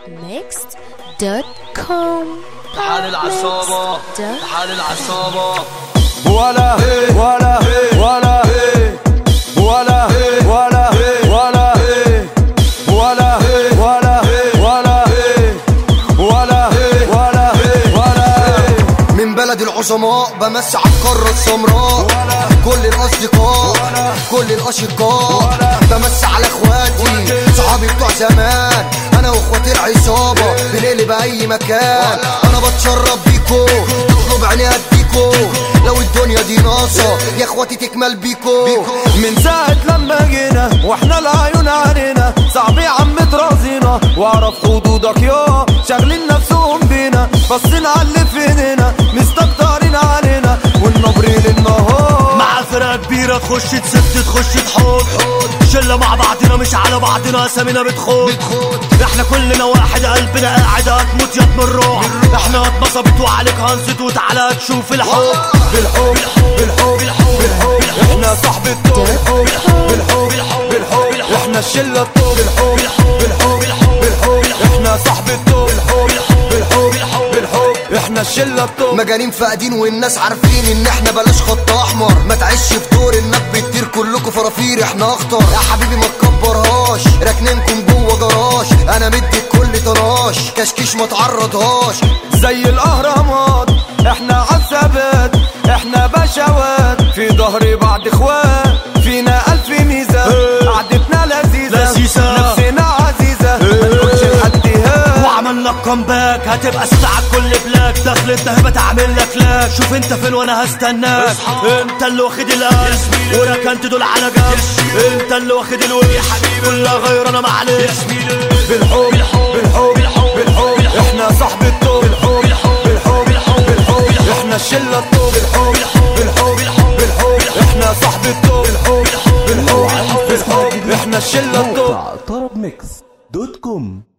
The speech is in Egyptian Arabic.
tarabmixed.com تعال العصابة تعال العصابة ولا ولا ولا ولا ولا ولا ولا ولا ولا ولا ولا ولا من بلد العظماء بمسي على القارة السمراء كل الأصدقاء كل الأشقاء بمسي على إخواتي صحابي بتوع زمان أنا وإخواتي العصابة بنقلب أي مكان أنا بتشرب بيكو تطلب عيني أديكو لو الدنيا دي ناقصة يا إخواتي تكمل بيكو من ساعة لما جينا واحنا العيون علينا صعب يا عم ترازينا واعرف حدودك يا شاغلين نفسهم بينا باصين على اللي في ايدينا مستكترين علينا والنبر للنهار مع فرقة كبيرة تخش تسد تخش تحط شلة مع بعضنا مش على بعضنا اسامينا بتخوض احنا كلنا واحد قلبنا قاعد هتموت يا من الروح احنا اتنصبت وعليك هنزت وتعالى تشوف الحب بالحب بالحب بالحب احنا صاحب الطوب بالحب بالحب بالحب احنا الشلة الطوب بالحب بالحب بالحب احنا صاحب الطوب بالحب بالحب بالحب احنا الشلة الطوب مجانين فاقدين والناس عارفين ان احنا بلاش خط احمر ما تعيش في دور انك بتطير كلكوا فرافير احنا اخطر يا حبيبي ما تكبرهاش راكنينكم جوه جراج انا مدي الكل طراش كشكيش ما تعرضهاش زي الاهرامات احنا عالثبات احنا بشوات في ظهر بعض اخوات فينا الف ميزه قعدتنا لذيذه لذيذة. نفسنا عزيزه ما نقولش لحد هات وعملنا كومباك هتبقى ستة كل بلاك دخلت هبة تعمل لك لاك شوف انت فين وانا هستناك انت اللي واخد القلب وركنت دول على جنب انت اللي واخد الوش كلها غير انا معلش بالحب بالحب بالحب احنا صاحب الطوب بالحب بالحب بالحب احنا الشله الطوب بالحب بالحب بالحب احنا صاحب الطوب بالحب بالحب بالحب احنا الشله الطوب موقع طرب ميكس دوت كوم